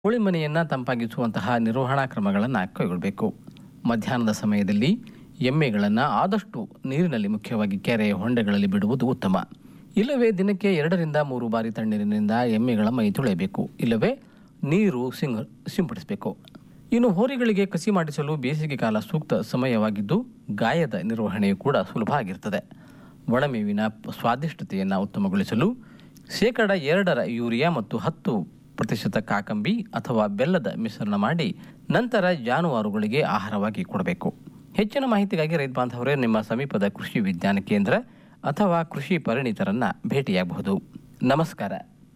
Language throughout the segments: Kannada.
ಕೋಳಿ ಮನೆಯನ್ನು ತಂಪಾಗಿಸುವಂತಹ ನಿರ್ವಹಣಾ ಕ್ರಮಗಳನ್ನು ಕೈಗೊಳ್ಳಬೇಕು ಮಧ್ಯಾಹ್ನದ ಸಮಯದಲ್ಲಿ ಎಮ್ಮೆಗಳನ್ನು ಆದಷ್ಟು ನೀರಿನಲ್ಲಿ ಮುಖ್ಯವಾಗಿ ಕೆರೆ ಹೊಂಡೆಗಳಲ್ಲಿ ಬಿಡುವುದು ಉತ್ತಮ ಇಲ್ಲವೇ ದಿನಕ್ಕೆ ಎರಡರಿಂದ ಮೂರು ಬಾರಿ ತಣ್ಣೀರಿನಿಂದ ಎಮ್ಮೆಗಳ ಮೈ ತೊಳೆಯಬೇಕು ಇಲ್ಲವೇ ನೀರು ಸಿಂಗ್ ಸಿಂಪಡಿಸಬೇಕು ಇನ್ನು ಹೋರಿಗಳಿಗೆ ಕಸಿ ಮಾಡಿಸಲು ಬೇಸಿಗೆ ಕಾಲ ಸೂಕ್ತ ಸಮಯವಾಗಿದ್ದು ಗಾಯದ ನಿರ್ವಹಣೆಯು ಕೂಡ ಸುಲಭ ಆಗಿರ್ತದೆ ಒಣಮೇವಿನ ಪ- ಸ್ವಾದಿಷ್ಟತೆಯನ್ನು ಉತ್ತಮಗೊಳಿಸಲು ಶೇಕಡ ಎರಡರ ಯೂರಿಯಾ ಮತ್ತು ಹತ್ತು ಪ್ರತಿಶತ ಕಾಕಂಬಿ ಅಥವಾ ಬೆಲ್ಲದ ಮಿಶ್ರಣ ಮಾಡಿ ನಂತರ ಜಾನುವಾರುಗಳಿಗೆ ಆಹಾರವಾಗಿ ಕೊಡಬೇಕು ಹೆಚ್ಚಿನ ಮಾಹಿತಿಗಾಗಿ ರೈತ ಬಾಂಧವರೇ ನಿಮ್ಮ ಸಮೀಪದ ಕೃಷಿ ವಿಜ್ಞಾನ ಕೇಂದ್ರ ಅಥವಾ ಕೃಷಿ ಪರಿಣಿತರನ್ನ ಭೇಟಿಯಾಗಬಹುದು ನಮಸ್ಕಾರ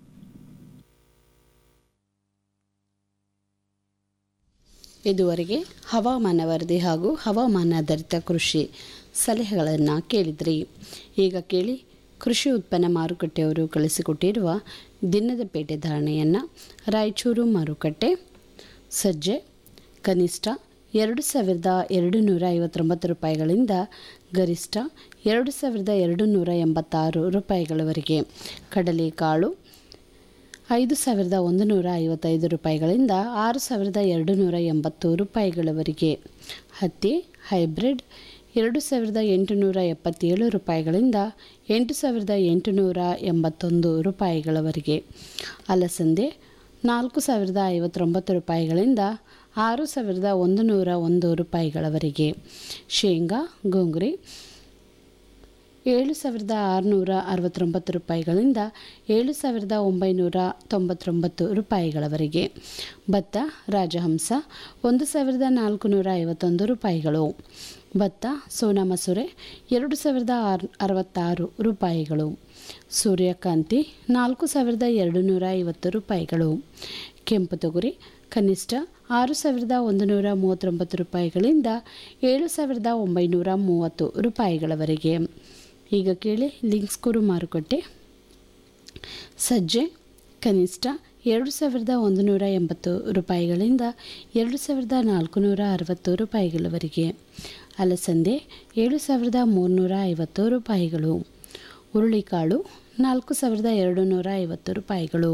ಇದುವರೆಗೆ ಹವಾಮಾನ ವರದಿ ಹಾಗೂ ಹವಾಮಾನಾಧಾರಿತ ಕೃಷಿ ಸಲಹೆಗಳನ್ನು ಕೇಳಿದ್ರಿ ಈಗ ಕೇಳಿ ಕೃಷಿ ಉತ್ಪನ್ನ ಮಾರುಕಟ್ಟೆಯವರು ಕಳಿಸಿಕೊಟ್ಟಿರುವ ದಿನದ ಪೇಟೆ ಧಾರಣೆಯನ್ನು ರಾಯಚೂರು ಮಾರುಕಟ್ಟೆ ಸಜ್ಜೆ ಕನಿಷ್ಠ ಎರಡು ಸಾವಿರದ ಎರಡು ನೂರ ಐವತ್ತೊಂಬತ್ತು ರೂಪಾಯಿಗಳಿಂದ ಗರಿಷ್ಠ ಎರಡು ಸಾವಿರದ ಎರಡು ನೂರ ಎಂಬತ್ತಾರು ರೂಪಾಯಿಗಳವರೆಗೆ ಕಡಲೆಕಾಳು ಐದು ಸಾವಿರದ ಒಂದು ನೂರ ಐವತ್ತೈದು ರೂಪಾಯಿಗಳಿಂದ ಆರು ಸಾವಿರದ ಎರಡು ನೂರ ಎಂಬತ್ತು ರೂಪಾಯಿಗಳವರೆಗೆ ಹತ್ತಿ ಹೈಬ್ರಿಡ್ ಎರಡು ಸಾವಿರದ ಎಂಟುನೂರ ಎಪ್ಪತ್ತೇಳು ರೂಪಾಯಿಗಳಿಂದ ಎಂಟು ಸಾವಿರದ ಎಂಟುನೂರ ಎಂಬತ್ತೊಂದು ರೂಪಾಯಿಗಳವರೆಗೆ ಅಲಸಂದೆ ನಾಲ್ಕು ಸಾವಿರದ ಐವತ್ತೊಂಬತ್ತು ರೂಪಾಯಿಗಳಿಂದ ಆರು ಸಾವಿರದ ಒಂದು ನೂರ ಒಂದು ರೂಪಾಯಿಗಳವರೆಗೆ ಶೇಂಗಾ ಗೋಂಗ್ರಿ ಏಳು ಸಾವಿರದ ಆರುನೂರ ಅರವತ್ತೊಂಬತ್ತು ರೂಪಾಯಿಗಳಿಂದ ಏಳು ಸಾವಿರದ ಒಂಬೈನೂರ ತೊಂಬತ್ತೊಂಬತ್ತು ರೂಪಾಯಿಗಳವರೆಗೆ ಭತ್ತ ರಾಜಹಂಸ ಒಂದು ಸಾವಿರದ ನಾಲ್ಕುನೂರ ಐವತ್ತೊಂದು ರೂಪಾಯಿಗಳು ಭತ್ತ ಸೋನಾ ಮಸೂರೆ ಎರಡು ಸಾವಿರದ ಆರು ಅರವತ್ತಾರು ರೂಪಾಯಿಗಳು ಸೂರ್ಯಕಾಂತಿ ನಾಲ್ಕು ಸಾವಿರದ ಎರಡು ನೂರ ಐವತ್ತು ರೂಪಾಯಿಗಳು ಕೆಂಪು ತೊಗರಿ ಕನಿಷ್ಠ ಆರು ಸಾವಿರದ ಒಂದು ನೂರ ಮೂವತ್ತೊಂಬತ್ತು ರೂಪಾಯಿಗಳಿಂದ ಏಳು ಸಾವಿರದ ಒಂಬೈನೂರ ಮೂವತ್ತು ರೂಪಾಯಿಗಳವರೆಗೆ ಈಗ ಕೇಳಿ ಲಿಂಕ್ಸ್ಕೂರು ಮಾರುಕಟ್ಟೆ ಸಜ್ಜೆ ಕನಿಷ್ಠ ಎರಡು ಸಾವಿರದ ಒಂದು ನೂರ ಎಂಬತ್ತು ರೂಪಾಯಿಗಳಿಂದ ಎರಡು ಸಾವಿರದ ನಾಲ್ಕುನೂರ ಅರವತ್ತು ರೂಪಾಯಿಗಳವರೆಗೆ ಅಲಸಂದೆ ಏಳು ಸಾವಿರದ ಮೂರುನೂರ ಐವತ್ತು ರೂಪಾಯಿಗಳು ಹುರುಳಿಕಾಳು ನಾಲ್ಕು ಸಾವಿರದ ಎರಡು ನೂರ ಐವತ್ತು ರೂಪಾಯಿಗಳು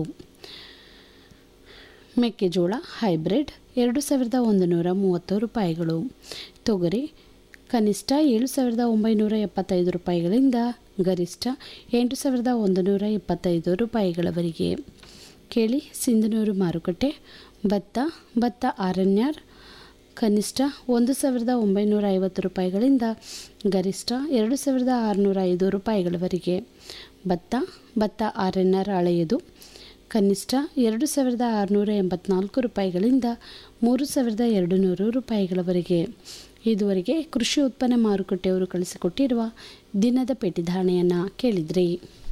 ಮೆಕ್ಕೆಜೋಳ ಹೈಬ್ರಿಡ್ ಎರಡು ಸಾವಿರದ ಒಂದು ನೂರ ಮೂವತ್ತು ರೂಪಾಯಿಗಳು ತೊಗರಿ ಕನಿಷ್ಠ ಏಳು ಸಾವಿರದ ಒಂಬೈನೂರ ಎಪ್ಪತ್ತೈದು ರೂಪಾಯಿಗಳಿಂದ ಗರಿಷ್ಠ ಎಂಟು ಸಾವಿರದ ಒಂದು ನೂರ ಇಪ್ಪತ್ತೈದು ರೂಪಾಯಿಗಳವರೆಗೆ ಕೇಳಿ ಸಿಂಧನೂರು ಮಾರುಕಟ್ಟೆ ಭತ್ತ ಭತ್ತ ಆರಣ್ಯರ್ ಕನಿಷ್ಠ ಒಂದು ಸಾವಿರದ ಒಂಬೈನೂರ ಐವತ್ತು ರೂಪಾಯಿಗಳಿಂದ ಗರಿಷ್ಠ ಎರಡು ಸಾವಿರದ ಆರುನೂರ ಐದು ರೂಪಾಯಿಗಳವರೆಗೆ ಭತ್ತ ಭತ್ತ ಆರನ್ನರ್ ಹಳೆಯದು ಕನಿಷ್ಠ ಎರಡು ಸಾವಿರದ ಆರುನೂರ ಎಂಬತ್ನಾಲ್ಕು ರೂಪಾಯಿಗಳಿಂದ ಮೂರು ಸಾವಿರದ ಎರಡು ನೂರು ರೂಪಾಯಿಗಳವರೆಗೆ ಇದುವರೆಗೆ ಕೃಷಿ ಉತ್ಪನ್ನ ಮಾರುಕಟ್ಟೆಯವರು ಕಳಿಸಿಕೊಟ್ಟಿರುವ ದಿನದ ಪೇಟಿ ಧಾರಣೆಯನ್ನು ಕೇಳಿದ್ರಿ